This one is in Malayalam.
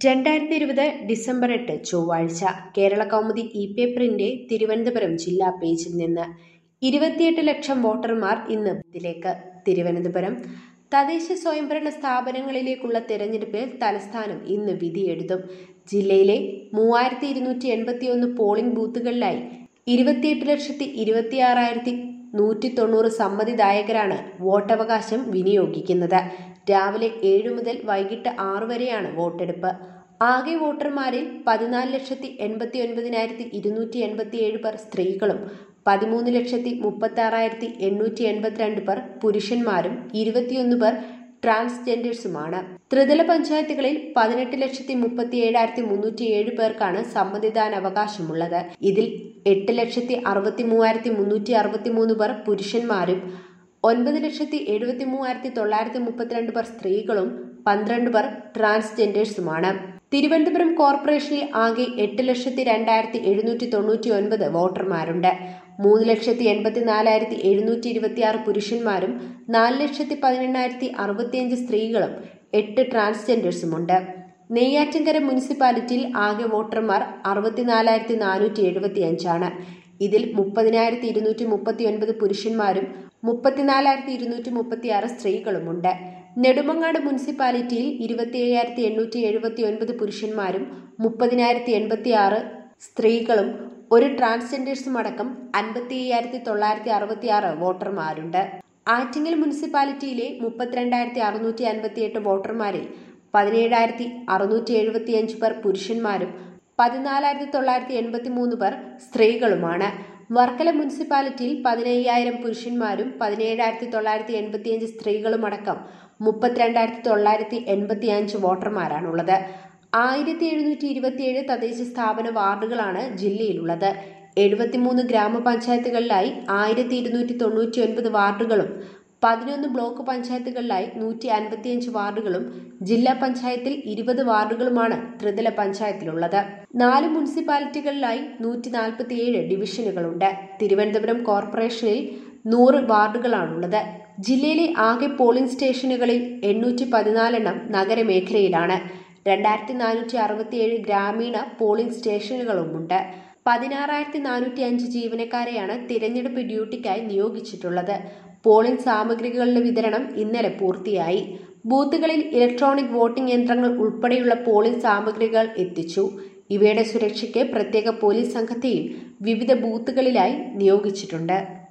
രണ്ടായിരത്തി ഇരുപത് ഡിസംബർ എട്ട് ചൊവ്വാഴ്ച കേരള കൗമുദി ഇ പേപ്പറിന്റെ തിരുവനന്തപുരം ജില്ലാ പേജിൽ നിന്ന് ഇരുപത്തിയെട്ട് ലക്ഷം വോട്ടർമാർ ഇന്ന് ബൂത്തിലേക്ക് തിരുവനന്തപുരം തദ്ദേശ സ്വയംഭരണ സ്ഥാപനങ്ങളിലേക്കുള്ള തെരഞ്ഞെടുപ്പിൽ തലസ്ഥാനം ഇന്ന് വിധിയെഴുതും ജില്ലയിലെ മൂവായിരത്തി ഇരുന്നൂറ്റി എൺപത്തിയൊന്ന് പോളിംഗ് ബൂത്തുകളിലായി ഇരുപത്തിയെട്ട് ലക്ഷത്തി ഇരുപത്തിയാറായിരത്തി നൂറ്റി തൊണ്ണൂറ് സമ്മതിദായകരാണ് വോട്ടവകാശം വിനിയോഗിക്കുന്നത് രാവിലെ ഏഴ് മുതൽ വൈകിട്ട് ആറ് വരെയാണ് വോട്ടെടുപ്പ് ആകെ വോട്ടർമാരിൽ പതിനാല് ലക്ഷത്തി എൺപത്തി ഒൻപതിനായിരത്തി ഇരുന്നൂറ്റി എൺപത്തിയേഴ് പേർ സ്ത്രീകളും പതിമൂന്ന് ലക്ഷത്തി മുപ്പത്തി ആറായിരത്തി എണ്ണൂറ്റി എൺപത്തിരണ്ട് പേർ പുരുഷന്മാരും ഇരുപത്തിയൊന്ന് പേർ ട്രാൻസ്ജെൻഡേഴ്സുമാണ് ത്രിതല പഞ്ചായത്തുകളിൽ പതിനെട്ട് ലക്ഷത്തി മുപ്പത്തി ഏഴായിരത്തി മുന്നൂറ്റി ഏഴ് പേർക്കാണ് സമ്മതിദാന അവകാശമുള്ളത് ഇതിൽ എട്ട് ലക്ഷത്തി അറുപത്തി മൂവായിരത്തി മുന്നൂറ്റി അറുപത്തി മൂന്ന് പേർ പുരുഷന്മാരും ഒൻപത് ലക്ഷത്തി എഴുപത്തി മൂവായിരത്തി തൊള്ളായിരത്തി മുപ്പത്തിരണ്ട് പേർ സ്ത്രീകളും പന്ത്രണ്ട് പേർ ട്രാൻസ്ജെൻഡേഴ്സുമാണ് തിരുവനന്തപുരം കോർപ്പറേഷനിൽ ആകെ എട്ട് ലക്ഷത്തി രണ്ടായിരത്തി എഴുന്നൂറ്റി തൊണ്ണൂറ്റി ഒൻപത് വോട്ടർമാരുണ്ട് മൂന്ന് ലക്ഷത്തി എൺപത്തി നാലായിരത്തി എഴുന്നൂറ്റി ഇരുപത്തിയാറ് പുരുഷന്മാരും നാല് ലക്ഷത്തി പതിനെണ്ണായിരത്തി അറുപത്തിയഞ്ച് സ്ത്രീകളും എട്ട് ട്രാൻസ്ജെൻഡേഴ്സുമുണ്ട് നെയ്യാറ്റിൻകര മുനിസിപ്പാലിറ്റിയിൽ ആകെ വോട്ടർമാർ അറുപത്തിനാലായിരത്തി നാനൂറ്റി എഴുപത്തി അഞ്ചാണ് ഇതിൽ മുപ്പതിനായിരത്തി ഇരുന്നൂറ്റി മുപ്പത്തി ഒൻപത് പുരുഷന്മാരും മുപ്പത്തിനാലായിരത്തി ഇരുന്നൂറ്റി മുപ്പത്തി ആറ് സ്ത്രീകളുമുണ്ട് നെടുമങ്ങാട് മുനിസിപ്പാലിറ്റിയിൽ ഇരുപത്തി അയ്യായിരത്തി എണ്ണൂറ്റി എഴുപത്തി ഒൻപത് പുരുഷന്മാരും മുപ്പതിനായിരത്തി എൺപത്തി ആറ് സ്ത്രീകളും ഒരു ട്രാൻസ്ജെൻഡേഴ്സും അടക്കം അൻപത്തി അയ്യായിരത്തി തൊള്ളായിരത്തി അറുപത്തി ആറ് വോട്ടർമാരുണ്ട് ആറ്റിങ്ങൽ മുനിസിപ്പാലിറ്റിയിലെ മുപ്പത്തിരണ്ടായിരത്തി അറുന്നൂറ്റി അൻപത്തി എട്ട് വോട്ടർമാരിൽ പതിനേഴായിരത്തി അറുന്നൂറ്റി എഴുപത്തി അഞ്ച് പേർ പുരുഷന്മാരും പതിനാലായിരത്തി തൊള്ളായിരത്തി എൺപത്തി മൂന്ന് പേർ സ്ത്രീകളുമാണ് വർക്കല മുനിസിപ്പാലിറ്റിയിൽ പതിനയ്യായിരം പുരുഷന്മാരും പതിനേഴായിരത്തി തൊള്ളായിരത്തി എൺപത്തിയഞ്ച് സ്ത്രീകളുമടക്കം മുപ്പത്തിരണ്ടായിരത്തി തൊള്ളായിരത്തി എൺപത്തി അഞ്ച് വോട്ടർമാരാണുള്ളത് ആയിരത്തി എഴുന്നൂറ്റി ഇരുപത്തിയേഴ് തദ്ദേശ സ്ഥാപന വാർഡുകളാണ് ജില്ലയിലുള്ളത് എഴുപത്തിമൂന്ന് ഗ്രാമപഞ്ചായത്തുകളിലായി ആയിരത്തി ഇരുന്നൂറ്റി തൊണ്ണൂറ്റി ഒൻപത് വാർഡുകളും പതിനൊന്ന് ബ്ലോക്ക് പഞ്ചായത്തുകളിലായി നൂറ്റി അൻപത്തിയഞ്ച് വാർഡുകളും ജില്ലാ പഞ്ചായത്തിൽ ഇരുപത് വാർഡുകളുമാണ് ത്രിതല പഞ്ചായത്തിലുള്ളത് നാല് മുനിസിപ്പാലിറ്റികളിലായി നൂറ്റി നാൽപ്പത്തിയേഴ് ഡിവിഷനുകളുണ്ട് തിരുവനന്തപുരം കോർപ്പറേഷനിൽ നൂറ് വാർഡുകളാണുള്ളത് ജില്ലയിലെ ആകെ പോളിംഗ് സ്റ്റേഷനുകളിൽ എണ്ണൂറ്റി പതിനാലെണ്ണം നഗരമേഖലയിലാണ് രണ്ടായിരത്തി നാനൂറ്റി അറുപത്തിയേഴ് ഗ്രാമീണ പോളിംഗ് സ്റ്റേഷനുകളുമുണ്ട് പതിനാറായിരത്തി നാനൂറ്റി അഞ്ച് ജീവനക്കാരെയാണ് തിരഞ്ഞെടുപ്പ് ഡ്യൂട്ടിക്കായി നിയോഗിച്ചിട്ടുള്ളത് പോളിംഗ് സാമഗ്രികളുടെ വിതരണം ഇന്നലെ പൂർത്തിയായി ബൂത്തുകളിൽ ഇലക്ട്രോണിക് വോട്ടിംഗ് യന്ത്രങ്ങൾ ഉൾപ്പെടെയുള്ള പോളിംഗ് സാമഗ്രികൾ എത്തിച്ചു ഇവയുടെ സുരക്ഷയ്ക്ക് പ്രത്യേക പോലീസ് സംഘത്തെയും വിവിധ ബൂത്തുകളിലായി നിയോഗിച്ചിട്ടുണ്ട്